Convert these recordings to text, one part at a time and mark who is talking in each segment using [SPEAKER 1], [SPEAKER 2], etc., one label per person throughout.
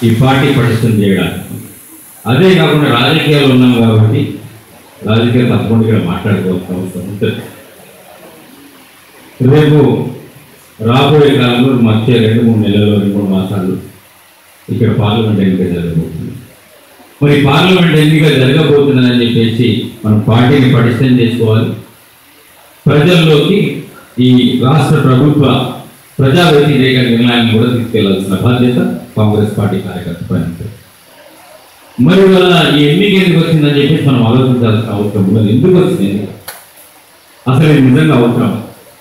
[SPEAKER 1] ఈ పార్టీ పటిష్టం చేయడానికి అదే కాకుండా రాజకీయాలు ఉన్నాం కాబట్టి రాజకీయాలు తప్పకుండా ఇక్కడ మాట్లాడుకోవాల్సిన అవసరం ఉంటుంది రేపు రాబోయే కాలంలో మధ్య రెండు మూడు నెలల్లో రెండు మూడు మాసాలు ఇక్కడ పార్లమెంట్ ఎన్నిక జరగబోతుంది మరి పార్లమెంట్ ఎన్నిక జరగబోతుందని చెప్పేసి మనం పార్టీని పటిష్టం చేసుకోవాలి ప్రజల్లోకి ఈ రాష్ట్ర ప్రభుత్వ ప్రజా వ్యతిరేక నిర్ణయాన్ని కూడా తీసుకెళ్లాల్సిన బాధ్యత కాంగ్రెస్ పార్టీ కార్యకర్త పైన ఉంటుంది. మరి వల్ల ఈ ఎన్నిక ఎందుకు వచ్చిందని చెప్పేసి మనం ఆలోచించాల్సిన అవసరం ఉన్నది ఎందుకు వచ్చింది ఎన్నిక? అసలు ఇది నిజంగా అవసరం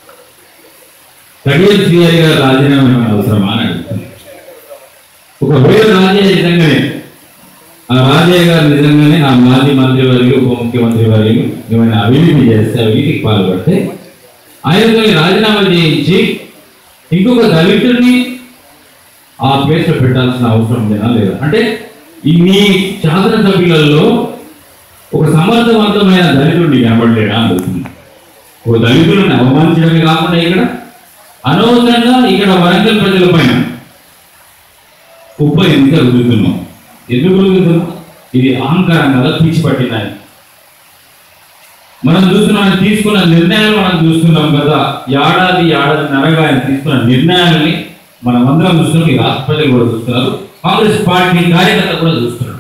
[SPEAKER 1] కడియం శ్రీహరి గారు రాజీనామా ఏమైనా అవసరమా అని అడుగుతాను ఒకవేళ రాజయ్య నిజంగానే ఆ రాజయ్య గారు నిజంగానే ఆ మాజీ మంత్రి వర్యులు ఉప ముఖ్యమంత్రి వర్యులు ఏమైనా అవినీతి చేస్తే అవినీతికి పాల్పడితే ఆయనతో రాజీనామా చేయించి ఇంకొక దళితుడిని ఆ ప్లేస్లో పెట్టాల్సిన అవసరం ఉందా లేదా అంటే ఇన్ని శాసనసభ్యులలో ఒక సమర్థవంతమైన దళితుడిని కనబడలేడా అని అడుగుతుంది ఒక దళితులను అవమానించడమే కాకుండా ఇక్కడ అనవసరంగా ఇక్కడ వరంగల్ ప్రజల పైన ఉప్ప ఎన్నిక రుద్దుతున్నాం ఎందుకు రుద్దుతున్నాం ఇది అహంకారం కదా పిచ్చి పట్టిందని మనం చూస్తున్నాం ఆయన తీసుకున్న నిర్ణయాలు మనం చూస్తున్నాం కదా ఏడాది ఏడాది నరగా ఆయన తీసుకున్న నిర్ణయాలని మనం అందరం చూస్తున్నాం ఈ రాష్ట్ర ప్రజలు కూడా చూస్తున్నారు కాంగ్రెస్ పార్టీ కార్యకర్త కూడా చూస్తున్నారు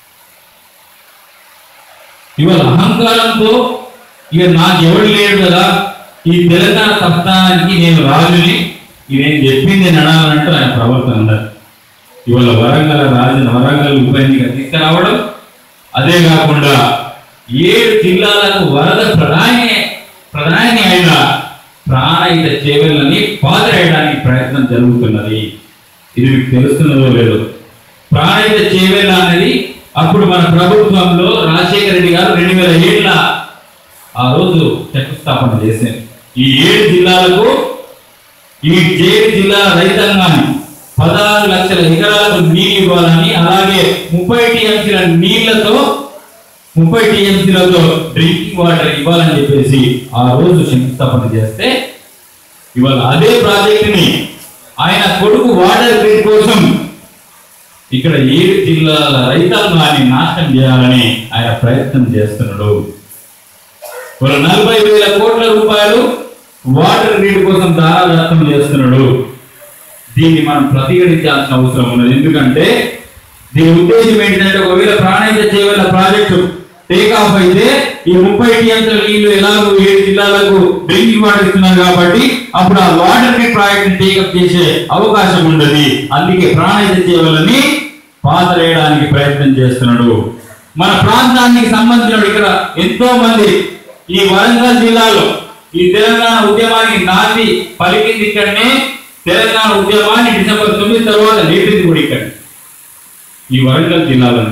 [SPEAKER 1] ఇవాళ అహంకారంతో ఇక నాకు ఎవడు లేడు కదా ఈ తెలంగాణ సప్తాహానికి నేను రాజుని ఇది నేను చెప్పింది నడాలంటూ ఆయన ప్రవర్తన ఉన్నది ఇవాళ వరంగల్ రాజు వరంగల్ ఉప ఎన్నిక తీసుకురావడం అదే కాకుండా ఏడు జిల్లాలకు వరద ప్రధాని ప్రధాని అయిన ప్రాణహిత చేవెళ్ళని పాతరేయడానికి ప్రయత్నం జరుగుతున్నది ఇది మీకు తెలుస్తున్నదో లేదో ప్రాణహిత చేవెళ్ళ అనేది అప్పుడు మన ప్రభుత్వంలో రాజశేఖర రెడ్డి గారు రెండు వేల ఏళ్ళ ఆ రోజు శంకుస్థాపన చేశారు ఈ ఏడు జిల్లాలకు ఈ ఏడు జిల్లా రైతాంగాన్ని పదహారు లక్షల ఎకరాలకు నీళ్ళు ఇవ్వాలని అలాగే ముప్పై టీఎంసీల నీళ్లతో ముప్పై టీఎంసీలతో డ్రింకింగ్ వాటర్ ఇవ్వాలని చెప్పేసి ఆ రోజు శంకుస్థాపన చేస్తే ఇవాళ అదే ప్రాజెక్టుని ఆయన కొడుకు వాటర్ గ్రిడ్ కోసం ఇక్కడ ఏడు జిల్లాల రైతాంగాన్ని నాశనం చేయాలని ఆయన ప్రయత్నం చేస్తున్నాడు ఒక నలభై వేల కోట్ల రూపాయలు వాటర్ గ్రిడ్ కోసం దారాదత్తం చేస్తున్నాడు దీన్ని మనం ప్రతిఘటించాల్సిన అవసరం ఉన్నది ఎందుకంటే దీని ఉద్దేశం ఏంటంటే ఒకవేళ ప్రాణాయిత చేయగల ప్రాజెక్టు టేక్ ఆఫ్ అయితే ఈ ముప్పై టీఎంసీల నీళ్లు ఎలాగో ఏడు జిల్లాలకు డ్రింకింగ్ వాటర్ ఇస్తున్నారు కాబట్టి అప్పుడు ఆ వాటర్ గ్రిడ్ ప్రాజెక్ట్ టేకప్ చేసే అవకాశం ఉండదు అందుకే ప్రాణాయిత చేయవలని పాతరేయడానికి ప్రయత్నం చేస్తున్నాడు మన ప్రాంతానికి సంబంధించిన ఇక్కడ ఎంతో మంది ఈ వరంగల్ జిల్లాలో ఈ తెలంగాణ ఉద్యమానికి నాంది పలికింది ఇక్కడనే తెలంగాణ ఉద్యమాన్ని డిసెంబర్ తొమ్మిది తర్వాత లేపింది కూడా ఇక్కడ ఈ వరంగల్ జిల్లాలోనే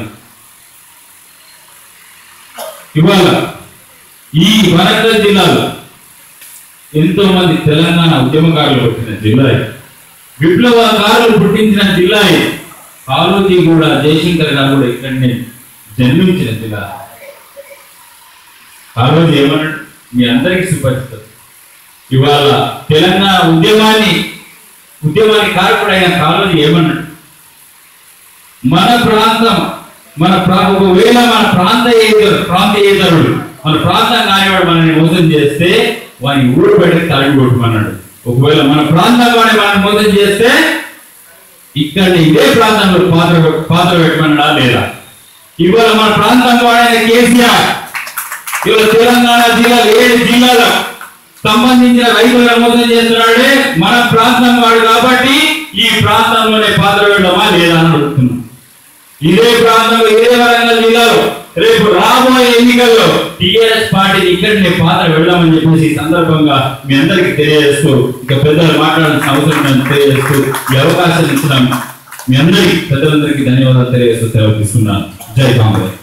[SPEAKER 1] ఇవాళ ఈ వరంగల్ జిల్లాలో ఎంతో మంది తెలంగాణ ఉద్యమకారులు పుట్టిన జిల్లా ఇది. విప్లవకారులు పుట్టించిన జిల్లా ఇది కాళోజీ కూడా జయశంకర్ గారు కూడా ఇక్కడనే జన్మించిన జిల్లా కాళోజీ ఏమన్నాడు మీ అందరికీ సుపరిచితం ఇవాళ తెలంగాణ ఉద్యమాన్ని ఉద్యమానికి కారకుడైన కాళోజీ ఏమన్నాడు మన ప్రాంతం మన ప్రా ఒకవేళ మన ప్రాంతీయేతరు ప్రాంతీయేతరుడు మన ప్రాంతం కానివాడు మనల్ని మోసం చేస్తే వాని ఊరు బయటకు తరిగి కొట్టుమన్నాడు ఒకవేళ మన ప్రాంతం వాడి మనల్ని మోసం చేస్తే ఇక్కడ ఇదే ప్రాంతంలో పాత్ర పాత్ర పెట్టమన్నాడా లేదా ఇవాళ మన ప్రాంతం వాడైన కేసీఆర్ ఇవాళ తెలంగాణ జిల్లా ఏడు జిల్లాలో సంబంధించిన రైతులను మోసం చేస్తున్నాడే మన ప్రాంతం వాడు కాబట్టి ఈ ప్రాంతంలోనే పాత్ర పెట్టడమా లేదా అని అడుగుతున్నాం ఇదే ప్రాంతంలో ఇదే వరంగల్ జిల్లాలో రేపు రాబోయే ఎన్నికల్లో టిఆర్ఎస్ పార్టీ ఇక్కడనే పాత్ర వెళ్దామని చెప్పేసి ఈ సందర్భంగా మీ అందరికీ తెలియజేస్తూ ఇక పెద్దలు మాట్లాడాల్సిన అవసరం ఉందని తెలియజేస్తూ ఈ అవకాశం ఇచ్చిన మీ అందరికీ పెద్దలందరికీ ధన్యవాదాలు తెలియజేస్తూ సెలవు తీసుకున్నాను జై కాంగ్రెస్